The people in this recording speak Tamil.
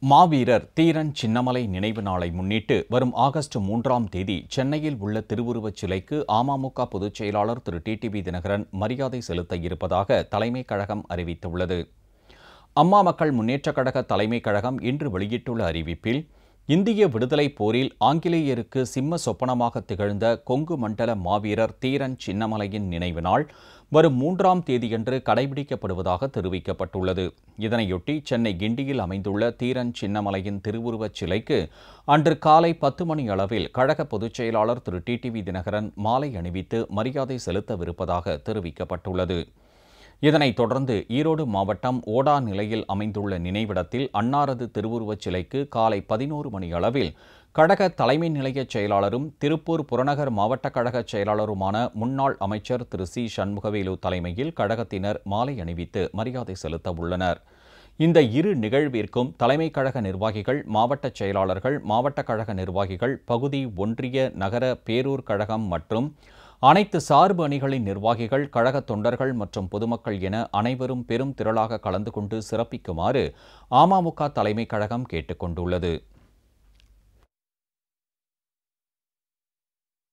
மாவீரர் தீரன் சின்னமலை நினைவு நாளை முன்னிட்டு வரும் ஆகஸ்ட் மூன்றாம் தேதி சென்னையில் உள்ள திருவுருவச் சிலைக்கு அமமுக பொதுச் செயலாளர் திரு டிடிவி தினகரன் மரியாதை செலுத்த இருப்பதாக தலைமைக் கழகம் அறிவித்துள்ளது அம்மா மக்கள் முன்னேற்றக் கழக தலைமைக் கழகம் இன்று வெளியிட்டுள்ள அறிவிப்பில் இந்திய விடுதலைப் போரில் ஆங்கிலேயருக்கு சிம்ம சொப்பனமாக திகழ்ந்த கொங்கு மண்டல மாவீரர் தீரன் சின்னமலையின் நினைவு நாள் வரும் மூன்றாம் தேதியன்று கடைபிடிக்கப்படுவதாக தெரிவிக்கப்பட்டுள்ளது இதனையொட்டி சென்னை கிண்டியில் அமைந்துள்ள தீரன் சின்னமலையின் திருவுருவச் சிலைக்கு அன்று காலை பத்து மணி அளவில் கழக பொதுச் செயலாளர் திரு டிடிவி தினகரன் மாலை அணிவித்து மரியாதை செலுத்தவிருப்பதாக தெரிவிக்கப்பட்டுள்ளது இதனைத் தொடர்ந்து ஈரோடு மாவட்டம் ஓடா நிலையில் அமைந்துள்ள நினைவிடத்தில் அன்னாரது திருவுருவச் சிலைக்கு காலை பதினோரு மணி அளவில் கழக தலைமை நிலைய செயலாளரும் திருப்பூர் புறநகர் மாவட்ட கழக செயலாளருமான முன்னாள் அமைச்சர் திரு சி சண்முகவேலு தலைமையில் கழகத்தினர் மாலை அணிவித்து மரியாதை செலுத்த உள்ளனர் இந்த இரு நிகழ்விற்கும் தலைமை கழக நிர்வாகிகள் மாவட்ட செயலாளர்கள் மாவட்ட கழக நிர்வாகிகள் பகுதி ஒன்றிய நகர பேரூர் கழகம் மற்றும் அனைத்து சார்பு அணிகளின் நிர்வாகிகள் கழக தொண்டர்கள் மற்றும் பொதுமக்கள் என அனைவரும் பெரும் திரளாக கலந்து கொண்டு சிறப்பிக்குமாறு அமமுக தலைமை கழகம் கேட்டுக் கொண்டுள்ளது